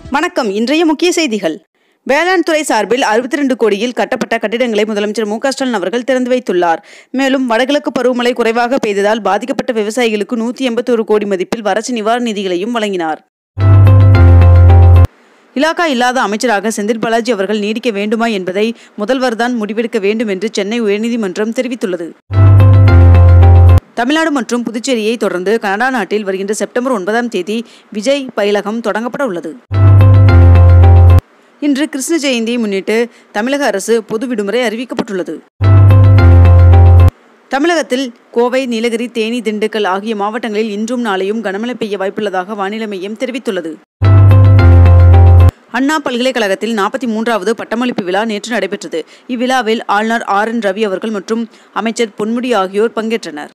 வணக்கம் இன்றைய முக்கிய செய்திகள் வேளாண் துறை சார்பில் அறுபத்தி ரெண்டு கோடியில் கட்டப்பட்ட கட்டிடங்களை முதலமைச்சர் மு க ஸ்டாலின் அவர்கள் திறந்து வைத்துள்ளார் மேலும் வடகிழக்கு பருவமழை குறைவாக பெய்ததால் பாதிக்கப்பட்ட விவசாயிகளுக்கு நூற்றி எண்பத்தோரு கோடி மதிப்பில் வறட்சி நிவாரண நிதிகளையும் வழங்கினார் இலாகா இல்லாத அமைச்சராக செந்தில் பாலாஜி அவர்கள் நீடிக்க வேண்டுமா என்பதை முதல்வர்தான் முடிவெடுக்க வேண்டும் என்று சென்னை உயர்நீதிமன்றம் தெரிவித்துள்ளது தமிழ்நாடு மற்றும் புதுச்சேரியை தொடர்ந்து கனடா நாட்டில் வருகின்ற செப்டம்பர் ஒன்பதாம் தேதி விஜய் பயிலகம் தொடங்கப்பட உள்ளது இன்று கிருஷ்ண ஜெயந்தியை முன்னிட்டு தமிழக அரசு பொது விடுமுறை அறிவிக்கப்பட்டுள்ளது தமிழகத்தில் கோவை நீலகிரி தேனி திண்டுக்கல் ஆகிய மாவட்டங்களில் இன்றும் நாளையும் கனமழை பெய்ய வாய்ப்புள்ளதாக வானிலை மையம் தெரிவித்துள்ளது அண்ணா பல்கலைக்கழகத்தில் நாற்பத்தி மூன்றாவது பட்டமளிப்பு விழா நேற்று நடைபெற்றது இவ்விழாவில் ஆளுநர் ஆர் என் ரவி அவர்கள் மற்றும் அமைச்சர் பொன்முடி ஆகியோர் பங்கேற்றனர்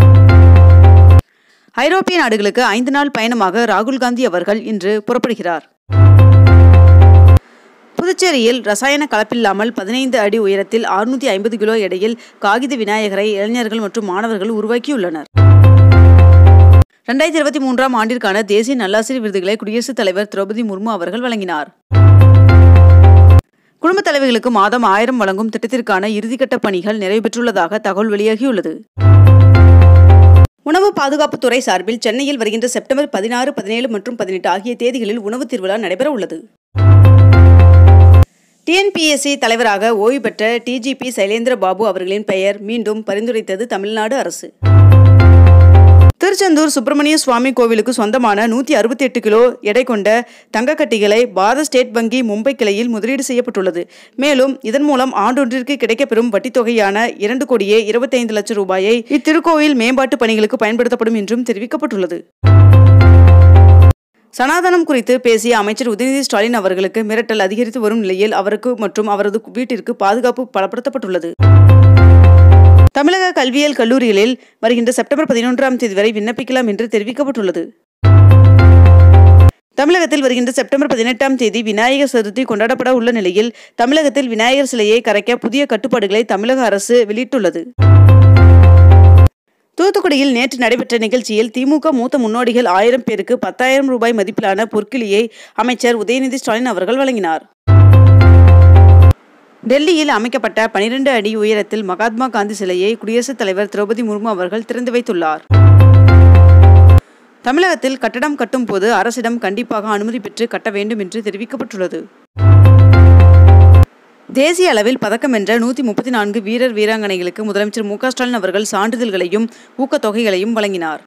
ஐரோப்பிய நாடுகளுக்கு ஐந்து நாள் பயணமாக ராகுல் காந்தி அவர்கள் இன்று புறப்படுகிறார் புதுச்சேரியில் ரசாயன கலப்பில்லாமல் பதினைந்து அடி உயரத்தில் அறுநூத்தி ஐம்பது கிலோ எடையில் காகித விநாயகரை இளைஞர்கள் மற்றும் மாணவர்கள் உருவாக்கியுள்ளனர் ரெண்டாயிரத்தி இருபத்தி மூன்றாம் ஆண்டிற்கான தேசிய நல்லாசிரியர் விருதுகளை குடியரசுத் தலைவர் திரௌபதி முர்மு அவர்கள் வழங்கினார் குடும்பத் தலைவிகளுக்கு மாதம் ஆயிரம் வழங்கும் திட்டத்திற்கான இறுதிக்கட்ட பணிகள் நிறைவு பெற்றுள்ளதாக தகவல் வெளியாகியுள்ளது உணவு பாதுகாப்புத்துறை சார்பில் சென்னையில் வருகின்ற செப்டம்பர் பதினாறு பதினேழு மற்றும் பதினெட்டு ஆகிய தேதிகளில் உணவு திருவிழா நடைபெற உள்ளது டிஎன்பிஎஸ்சி தலைவராக ஓய்வு பெற்ற டிஜிபி சைலேந்திர பாபு அவர்களின் பெயர் மீண்டும் பரிந்துரைத்தது தமிழ்நாடு அரசு திருச்செந்தூர் சுப்பிரமணிய சுவாமி கோவிலுக்கு சொந்தமான நூற்றி அறுபத்தி எட்டு கிலோ எடை கொண்ட தங்கக்கட்டிகளை பாரத ஸ்டேட் வங்கி மும்பை கிளையில் முதலீடு செய்யப்பட்டுள்ளது மேலும் இதன் மூலம் ஆண்டொன்றிற்கு கிடைக்கப்பெறும் வட்டித் தொகையான இரண்டு கோடியே இருபத்தைந்து லட்சம் ரூபாயை இத்திருக்கோயில் மேம்பாட்டு பணிகளுக்கு பயன்படுத்தப்படும் என்றும் தெரிவிக்கப்பட்டுள்ளது சனாதனம் குறித்து பேசிய அமைச்சர் உதயநிதி ஸ்டாலின் அவர்களுக்கு மிரட்டல் அதிகரித்து வரும் நிலையில் அவருக்கு மற்றும் அவரது வீட்டிற்கு பாதுகாப்பு பலப்படுத்தப்பட்டுள்ளது தமிழக கல்வியியல் கல்லூரிகளில் வருகின்ற செப்டம்பர் பதினொன்றாம் தேதி வரை விண்ணப்பிக்கலாம் என்று தெரிவிக்கப்பட்டுள்ளது தமிழகத்தில் வருகின்ற செப்டம்பர் பதினெட்டாம் தேதி விநாயகர் சதுர்த்தி கொண்டாடப்பட உள்ள நிலையில் தமிழகத்தில் விநாயகர் சிலையை கரைக்க புதிய கட்டுப்பாடுகளை தமிழக அரசு வெளியிட்டுள்ளது தூத்துக்குடியில் நேற்று நடைபெற்ற நிகழ்ச்சியில் திமுக மூத்த முன்னோடிகள் ஆயிரம் பேருக்கு பத்தாயிரம் ரூபாய் மதிப்பிலான பொற்கிளியை அமைச்சர் உதயநிதி ஸ்டாலின் அவர்கள் வழங்கினார் டெல்லியில் அமைக்கப்பட்ட பனிரெண்டு அடி உயரத்தில் மகாத்மா காந்தி சிலையை குடியரசுத் தலைவர் திரௌபதி முர்மு அவர்கள் திறந்து வைத்துள்ளார் தமிழகத்தில் கட்டடம் கட்டும் போது அரசிடம் கண்டிப்பாக அனுமதி பெற்று கட்ட வேண்டும் என்று தெரிவிக்கப்பட்டுள்ளது தேசிய அளவில் பதக்கம் வென்ற நூற்றி முப்பத்தி நான்கு வீரர் வீராங்கனைகளுக்கு முதலமைச்சர் மு ஸ்டாலின் அவர்கள் சான்றிதழ்களையும் ஊக்கத்தொகைகளையும் வழங்கினார்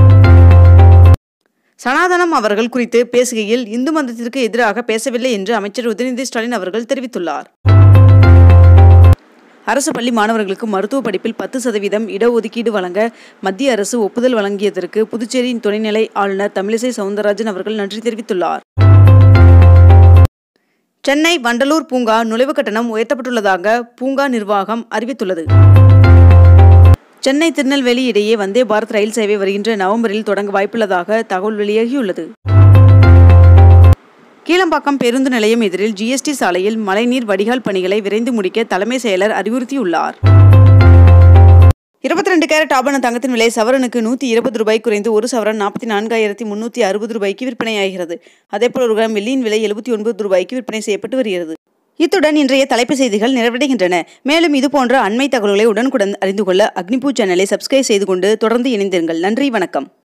சனாதனம் அவர்கள் குறித்து பேசுகையில் இந்து மதத்திற்கு எதிராக பேசவில்லை என்று அமைச்சர் உதயநிதி ஸ்டாலின் அவர்கள் தெரிவித்துள்ளார் அரசு பள்ளி மாணவர்களுக்கு மருத்துவ படிப்பில் பத்து சதவீதம் இடஒதுக்கீடு வழங்க மத்திய அரசு ஒப்புதல் வழங்கியதற்கு புதுச்சேரியின் துணைநிலை ஆளுநர் தமிழிசை சவுந்தரராஜன் அவர்கள் நன்றி தெரிவித்துள்ளார் சென்னை வண்டலூர் பூங்கா நுழைவு கட்டணம் உயர்த்தப்பட்டுள்ளதாக பூங்கா நிர்வாகம் அறிவித்துள்ளது சென்னை திருநெல்வேலி இடையே வந்தே பாரத் ரயில் சேவை வருகின்ற நவம்பரில் தொடங்க வாய்ப்புள்ளதாக தகவல் வெளியாகியுள்ளது கீழம்பாக்கம் பேருந்து நிலையம் எதிரில் ஜிஎஸ்டி சாலையில் மழைநீர் வடிகால் பணிகளை விரைந்து முடிக்க தலைமை செயலர் அறிவுறுத்தியுள்ளார் இருபத்தி ரெண்டு கேரட் ஆபண தங்கத்தின் விலை சவரனுக்கு நூற்றி இருபது ரூபாய் குறைந்து ஒரு சவரன் நாற்பத்தி நான்காயிரத்தி முன்னூற்றி அறுபது ரூபாய்க்கு விற்பனையாகிறது அதேபோல் ஒரு கிராம் வெள்ளியின் விலை எழுபத்தி ஒன்பது ரூபாய்க்கு விற்பனை செய்யப்பட்டு வருகிறது இத்துடன் இன்றைய தலைப்பு செய்திகள் நிறைவடைகின்றன மேலும் இதுபோன்ற அண்மை தகவல்களை உடனுக்குடன் அறிந்து கொள்ள அக்னிபூ சேனலை சப்ஸ்கிரைப் செய்து கொண்டு தொடர்ந்து இணைந்திருங்கள் நன்றி வணக்கம்